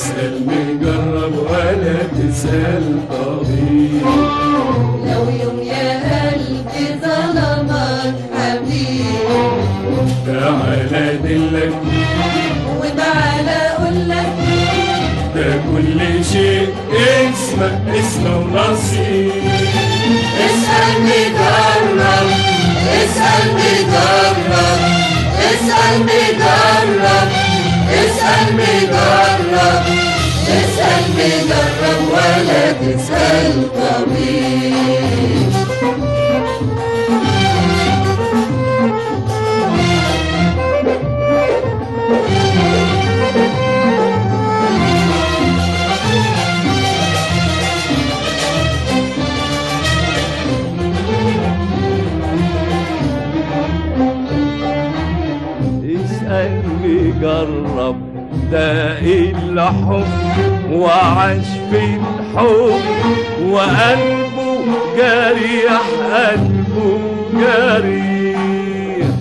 تسأل مجرب ولا تسأل طبيب لو يوم يا قلبي ظلمك حبيب تعالى ادلك وتعالى اقول لك ده كل شيء اسمه اسمه ونصيب اسأل مجرب اسأل مجرب اسأل مجرب اسأل مجرب اسأل مجرب ولا تسأل طبيب اسأل جرب ده الحب وعاش في الحب وقلبه جريح قلبه جريح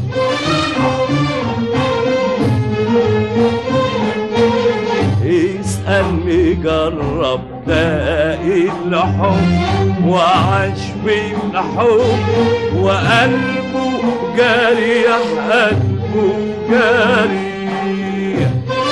اسأل مجرب ده الحب وعاش في الحب وقلبه جريح قلبه جريح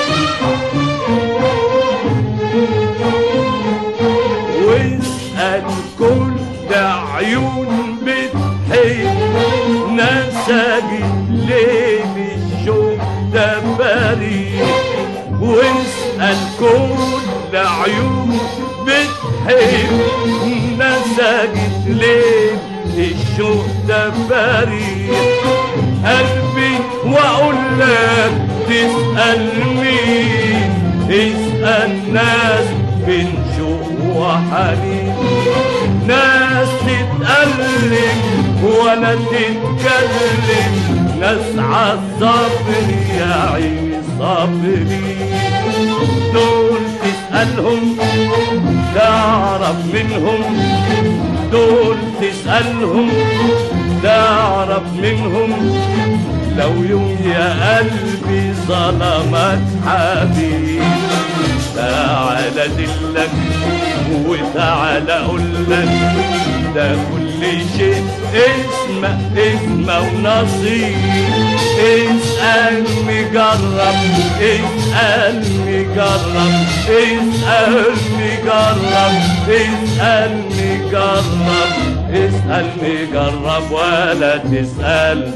واسأل كل عيون بتحب نسجت ليل الشوق ده بريء واسأل كل عيون بتحب نسجت ليل الشوق ده بريء قلبي واقول لك تسأل مين اسأل ناس بين شوق وحنين ناس تتألم ولا تتكلم ناس عالصبر يا عيني صبري دول تسألهم تعرف منهم دول تسألهم تعرف منهم لو يوم يا قلبي ظلمك حبيب تعال دلك وتعال اقول لك ده كل شيء اسمه اسمه ونصيب اسأل مجرب اسأل مجرب اسأل مجرب اسأل مجرب اسأل مجرب ولا تسأل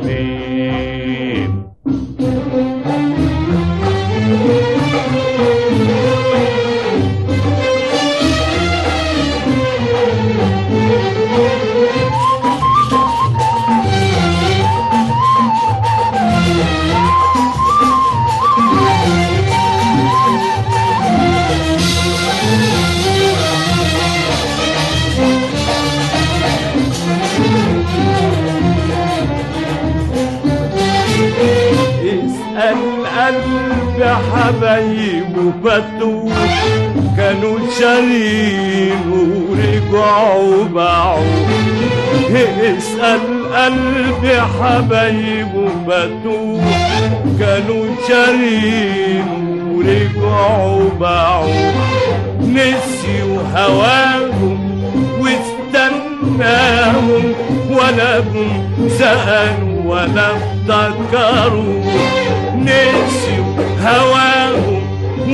طبيب اسأل قلب حبايبه فتوه كانوا شارين ورجعوا باعوا اسأل قلب حبايبه فتوه كانوا شارين ورجعوا باعوا نسيوا هواهم واستناهم ولا هم سألوا ولا افتكروا نسيوا هواهم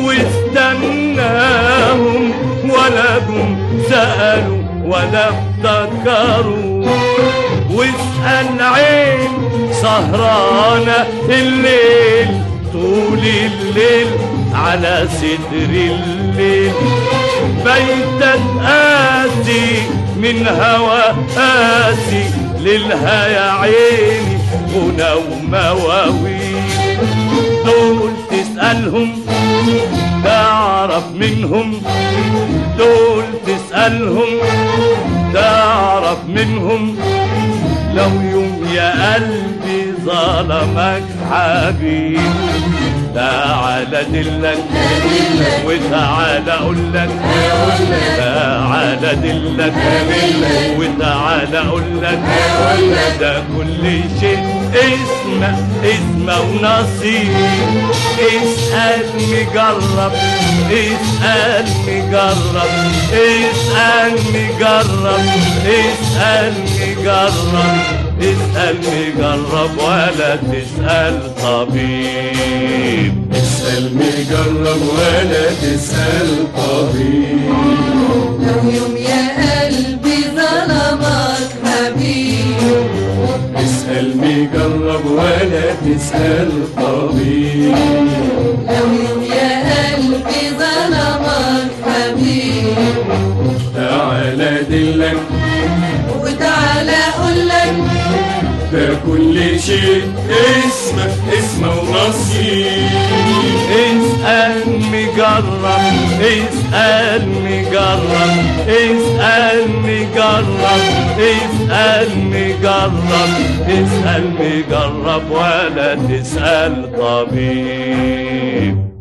واستناهم ولا هم سألوا ولا افتكروا واسأل عين سهرانة الليل طول الليل على صدر الليل بيتك قاسي من هوى قاسي ليلها يا عيني غنى ومواويل دول تسألهم تعرف منهم دول تسألهم تعرف منهم لو يوم يا قلبي ظلمك حبيب تعال ادلك وتعال اقول لك تعال ادلك وتعال اقول لك ده كل شيء اسمه اسمه ونصيب اسأل مجرب اسأل مجرب اسأل مجرب اسأل مجرب اسأل مجرب ولا تسأل طبيب اسأل مجرب ولا تسأل طبيب لو يوم يا قلبي ظلمك حبيب اسأل مجرب ولا تسأل طبيب لو يوم يا قلبي ظلمك حبيب تعال ادلك وتعالى اقول لك ده كل شيء اسمه اسمه ونصيب اسأل مجرب اسأل مجرب اسأل مجرب اسأل مجرب اسأل مجرب ولا تسأل طبيب